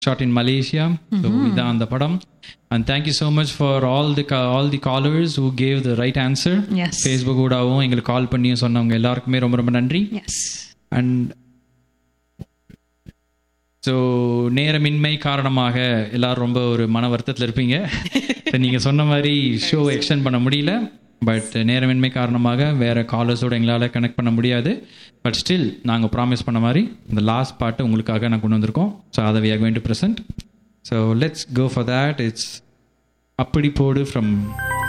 shot in Malaysia so இதான் அந்த படம் and thank you so much for all the all the callers who gave the right answer yes Facebook கூடவும் எங்களுக்கு கால் பண்ணியும் சொன்னவங்க எல்லாருக்குமே ரொம்ப ரொம்ப நன்றி எஸ் அண்ட் ஸோ நேரமின்மை காரணமாக எல்லாரும் ரொம்ப ஒரு மன வருத்தத்தில் இருப்பீங்க So, நீங்க சொன்ன மாதிரி ஷோ எக்ஸ்டெண்ட் பண்ண முடியல பட் நேரமின்மை காரணமாக வேற காலர்ஸோட எங்களால் கனெக்ட் பண்ண முடியாது பட் ஸ்டில் நாங்கள் ப்ராமிஸ் பண்ண மாதிரி இந்த லாஸ்ட் பாட்டு உங்களுக்காக நான் கொண்டு வந்திருக்கோம் ஸோ அதை we are going to present so let's go for that it's அப்படி போடு ஃப்ரம்